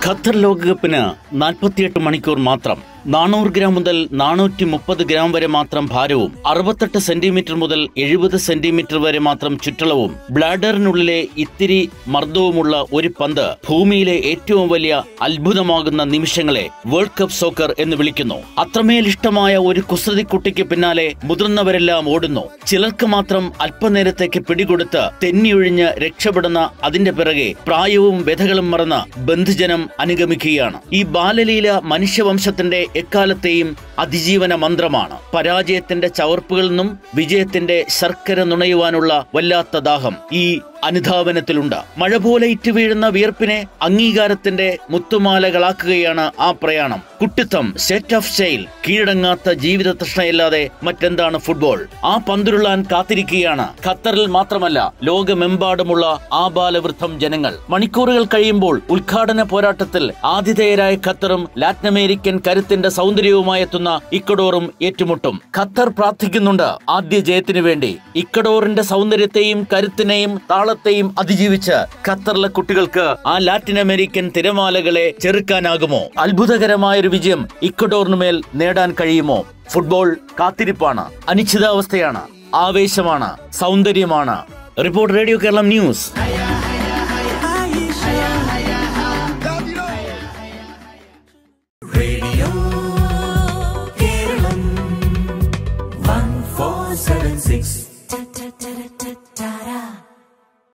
Qatar ലോകകപ്പിന് നാൽപ്പത്തിയെട്ട് മണിക്കൂർ മാത്രം നാനൂറ് ഗ്രാം മുതൽ നാനൂറ്റി മുപ്പത് ഗ്രാം വരെ മാത്രം ഭാരവും അറുപത്തെട്ട് സെന്റിമീറ്റർ മുതൽ എഴുപത് സെന്റിമീറ്റർ വരെ മാത്രം ചുറ്റളവും ബ്ലാഡറിനുള്ളിലെ ഇത്തിരി മർദ്ദവുമുള്ള ഒരു പന്ത് ഭൂമിയിലെ ഏറ്റവും വലിയ അത്ഭുതമാകുന്ന നിമിഷങ്ങളെ വേൾഡ് കപ്പ് സോക്കർ എന്ന് വിളിക്കുന്നു അത്രമേൽ ഇഷ്ടമായ ഒരു കുസൃതിക്കുട്ടിക്ക് പിന്നാലെ മുതിർന്നവരെല്ലാം ഓടുന്നു ചിലർക്ക് മാത്രം അല്പനേരത്തേക്ക് പിടികൊടുത്ത് തെന്നിയൊഴിഞ്ഞ് രക്ഷപ്പെടുന്ന അതിന്റെ പിറകെ പ്രായവും വ്യഥകളും മറന്ന് ബന്ധുജനം അനുഗമിക്കുകയാണ് ഈ ബാലലീല മനുഷ്യവംശത്തിന്റെ എക്കാലത്തെയും അതിജീവന മന്ത്രമാണ് പരാജയത്തിന്റെ ചവർപ്പുകളിൽ നിന്നും വിജയത്തിന്റെ ശർക്കര നുണയുവാനുള്ള വല്ലാത്ത ദാഹം ഈ അനുധാവനത്തിലുണ്ട് മഴ പോലെ ഇറ്റുവീഴുന്ന വിയർപ്പിനെ അംഗീകാരത്തിന്റെ മുത്തുമാലകളാക്കുകയാണ് ആ പ്രയാണം കുട്ടിത്തം സെറ്റ് ഓഫ് സ്റ്റൈൽ കീഴടങ്ങാത്ത ജീവിത തൃഷ്ണയല്ലാതെ മറ്റെന്താണ് ഫുട്ബോൾ ആ പന്തുരുളാൻ കാത്തിരിക്കുകയാണ് ഖത്തറിൽ മാത്രമല്ല ലോകമെമ്പാടുമുള്ള ആബാലവൃദ്ധം ജനങ്ങൾ മണിക്കൂറുകൾ കഴിയുമ്പോൾ ഉദ്ഘാടന പോരാട്ടത്തിൽ ആതിഥേയരായ ഖത്തറും ലാറ്റിൻ അമേരിക്കൻ കരുത്തിന്റെ സൗന്ദര്യവുമായി എത്തുന്ന ഇക്കഡോറും ഏറ്റുമുട്ടും ഖത്തർ പ്രാർത്ഥിക്കുന്നുണ്ട് ആദ്യ ജയത്തിനു വേണ്ടി ഇക്കഡോറിന്റെ സൗന്ദര്യത്തെയും കരുത്തിനെയും താളത്തെയും അതിജീവിച്ച് ഖത്തറിലെ കുട്ടികൾക്ക് ആ ലാറ്റിൻ അമേരിക്കൻ തിരമാലകളെ ചെറുക്കാനാകുമോ അത്ഭുതകരമായ ഒരു വിജയം ഇക്കഡോറിനുമേൽ നേടാൻ കഴിയുമോ ഫുട്ബോൾ കാത്തിരിപ്പാണ് അനിശ്ചിതാവസ്ഥയാണ് ആവേശമാണ് സൗന്ദര്യമാണ് റിപ്പോർട്ട് റേഡിയോ കേരളം ന്യൂസ്